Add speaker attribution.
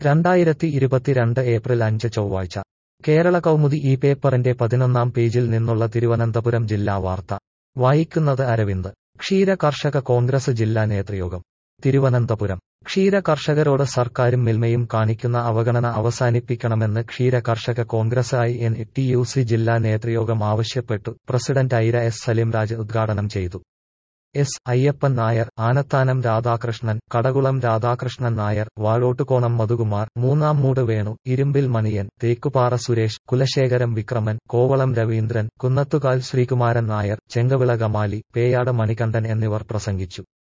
Speaker 1: രണ്ടായിരത്തി ഇരുപത്തിരണ്ട് ഏപ്രിൽ അഞ്ച് ചൊവ്വാഴ്ച കേരള കൗമുദി ഈ പേപ്പറിന്റെ പതിനൊന്നാം പേജിൽ നിന്നുള്ള തിരുവനന്തപുരം ജില്ലാ വാർത്ത വായിക്കുന്നത് അരവിന്ദ് ക്ഷീര കർഷക കോൺഗ്രസ് ജില്ലാ നേതൃയോഗം തിരുവനന്തപുരം ക്ഷീര കർഷകരോട് സർക്കാരും മിൽമയും കാണിക്കുന്ന അവഗണന അവസാനിപ്പിക്കണമെന്ന് ക്ഷീര കർഷക Congress I N T U C ജില്ലാ നേതൃയോഗം ആവശ്യപ്പെട്ടു പ്രസിഡന്റ് ഐര എസ് സലിംരാജ് ഉദ്ഘാടനം ചെയ്തു എസ് അയ്യപ്പൻ നായർ ആനത്താനം രാധാകൃഷ്ണൻ കടകുളം രാധാകൃഷ്ണൻ നായർ വാഴോട്ടുകോണം മധുകുമാർ മൂന്നാം മൂട് വേണു ഇരുമ്പിൽ മണിയൻ തേക്കുപാറ സുരേഷ് കുലശേഖരം വിക്രമൻ കോവളം രവീന്ദ്രൻ കുന്നത്തുകാൽ ശ്രീകുമാരൻ നായർ ചെങ്കവിള കമാലി പേയാട് മണികണ്ഠൻ എന്നിവർ പ്രസംഗിച്ചു